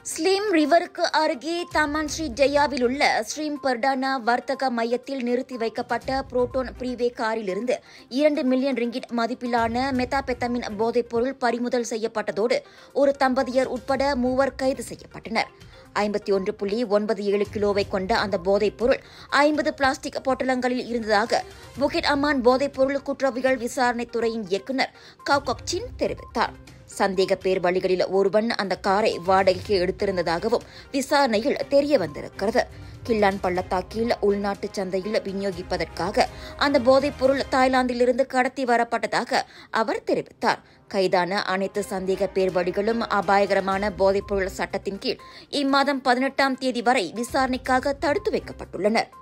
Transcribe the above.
ஸ்லீம் ரிவருக்கு அருகே தமன் ஸ்ரீ ஜெயாவில் உள்ள ஸ்ரீம் பர்டானா வர்த்தக மையத்தில் நிறுத்தி வைக்கப்பட்ட புரோட்டோன் ப்ரீவே காரிலிருந்து இரண்டு மில்லியன் ரிங்கிட் மதிப்பிலான மெத்தாபெத்தமின் போதைப்பொருள் பறிமுதல் செய்யப்பட்டதோடு ஒரு தம்பதியர் உட்பட மூவர் கைது செய்யப்பட்டனர் ஐம்பத்தி ஒன்று புள்ளி ஒன்பது ஏழு கிலோவை கொண்ட அந்த போதைப்பொருள் ஐம்பது பிளாஸ்டிக் பொட்டலங்களில் இருந்ததாக புகிட் அமான் போதைப்பொருள் குற்றவியல் விசாரணைத் துறையின் இயக்குநர் கவுகக்சின் தெரிவித்தார் சந்தேக பேர் வழிகளில் ஒருவன் அந்த காரை வாடகைக்கு எடுத்திருந்ததாகவும் விசாரணையில் தெரிய வந்திருக்கிறது கில்லான் பள்ளத்தாக்கில் உள்நாட்டு சந்தையில் விநியோகிப்பதற்காக அந்த போதைப்பொருள் தாய்லாந்திலிருந்து கடத்தி வரப்பட்டதாக அவர் தெரிவித்தார் கைதான அனைத்து சந்தேக பேர் வழிகளும் அபாயகரமான போதைப்பொருள் சட்டத்தின் கீழ் இம்மாதம் பதினெட்டாம் தேதி வரை விசாரணைக்காக தடுத்து வைக்கப்பட்டுள்ளனர்